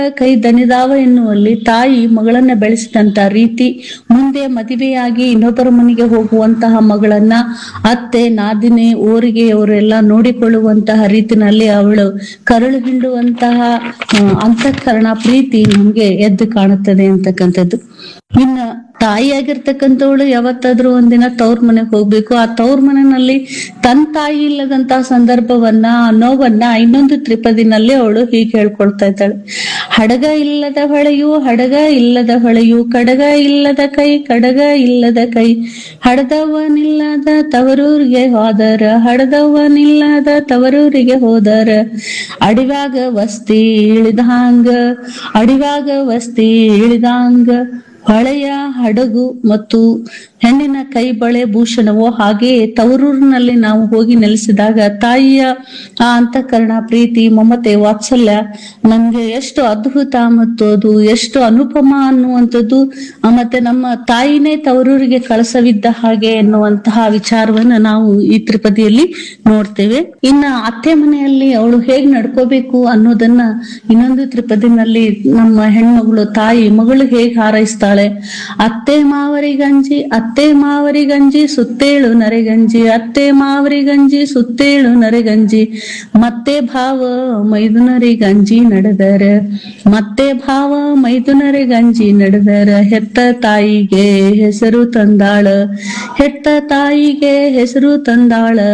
ಕೈ ದಣಿದಾವ ಎನ್ನುವಲ್ಲಿ ತಾಯಿ ಮಗಳನ್ನ ಬೆಳೆಸಿದಂತ ರೀತಿ ಮುಂದೆ ಮದುವೆಯಾಗಿ ಇನ್ನೊಬ್ಬರ ಮನೆಗೆ ಹೋಗುವಂತಹ ಮಗಳನ್ನ ಅತ್ತೆ ನಾದಿನಿ ಊರಿಗೆ ಅವರೆಲ್ಲ ನೋಡಿಕೊಳ್ಳುವಂತಹ ರೀತಿನಲ್ಲಿ ಅವಳು ಕರಳು ಹಿಂಡುವಂತಹ ಆ, ಅಂತಃಕರಣ ಪ್ರೀತಿ ನಮ್ಗೆ ಎದ್ದು ಕಾಣುತ್ತದೆ ಅಂತಕ್ಕಂಥದ್ದು ಇನ್ನ ತಾಯಿಯಾಗಿರ್ತಕ್ಕಂಥವಳು ಯಾವತ್ತಾದ್ರೂ ಒಂದಿನ ತವ್ರ ಮನೆಗೆ ಹೋಗ್ಬೇಕು ಆ ತವ್ರ ಮನೆಯಲ್ಲಿ ತನ್ನ ತಾಯಿ ಇಲ್ಲದಂತಹ ಸಂದರ್ಭವನ್ನ ಆ ನೋವನ್ನ ಇನ್ನೊಂದು ತ್ರಿಪದಿನಲ್ಲಿ ಅವಳು ಹೀಗೆ ಹೇಳ್ಕೊಳ್ತಾ ಇದ್ದಾಳೆ ಹಡಗ ಇಲ್ಲದ ಹೊಳೆಯು ಹಡಗ ಇಲ್ಲದ ಹೊಳೆಯು ಕಡಗ ಇಲ್ಲದ ಕೈ ಕಡಗ ಇಲ್ಲದ ಕೈ ಹಡದವನಿಲ್ಲದ ತವರೂರಿಗೆ ಹೋದರ ಹಡದವನಿಲ್ಲದ ತವರೂರಿಗೆ ಹೋದರ ಅಡಿವಾಗ ವಸ್ತಿ ಇಳಿದಾಂಗ ಅಡಿವಾಗ ವಸ್ತಿ ಇಳಿದಾಂಗ ಹೊಳೆಯ ಹಡಗು ಮತ್ತು ಹೆಣ್ಣಿನ ಕೈ ಬಳೆ ಭೂಷಣವೋ ಹಾಗೆಯೇ ತವರೂರಿನಲ್ಲಿ ನಾವು ಹೋಗಿ ನೆಲೆಸಿದಾಗ ತಾಯಿಯ ಆ ಅಂತಃಕರಣ ಪ್ರೀತಿ ಮಮತೆ ವಾತ್ಸಲ್ಯ ನಮ್ಗೆ ಎಷ್ಟು ಅದ್ಭುತ ಮತ್ತು ಅದು ಎಷ್ಟು ಅನುಪಮ ಅನ್ನುವಂಥದ್ದು ಆ, ಮತ್ತೆ ನಮ್ಮ ತಾಯಿನೇ ತವರೂರಿಗೆ ಕಳಸವಿದ್ದ ಹಾಗೆ ಎನ್ನುವಂತಹ ವಿಚಾರವನ್ನ ನಾವು ಈ ತ್ರಿಪದಿಯಲ್ಲಿ ನೋಡ್ತೇವೆ ಇನ್ನ ಅತ್ತೆ ಮನೆಯಲ್ಲಿ ಅವಳು ಹೇಗ್ ನಡ್ಕೋಬೇಕು ಅನ್ನೋದನ್ನ ಇನ್ನೊಂದು ತ್ರಿಪದಿನಲ್ಲಿ ನಮ್ಮ ಹೆಣ್ಮಗಳು ತಾಯಿ ಮಗಳು ಹೇಗ್ ಹಾರೈಸ್ತಾಳೆ ಅತ್ತೆ ಮಾವರಿ ಗಂಜಿ ಅತ್ತೆ ಮಾವರಿ ಗಂಜಿ ಸುತ್ತೇಳು ನರೆಗಂಜಿ ಅತ್ತೆ ಮಾವರಿ ಗಂಜಿ ಸುತ್ತೇಳು ನರೆಗಂಜಿ ಮತ್ತೆ ಭಾವ ಮೈದುನರಿ ಗಂಜಿ ನಡೆದರ ಮತ್ತೆ ಭಾವ ಮೈದುನರಿ ಗಂಜಿ ನಡೆದರ ಹೆತ್ತ ತಾಯಿಗೆ ಹೆಸರು ತಂದಾಳ ಹೆತ್ತ ತಾಯಿಗೆ ಹೆಸರು ತಂದಾಳ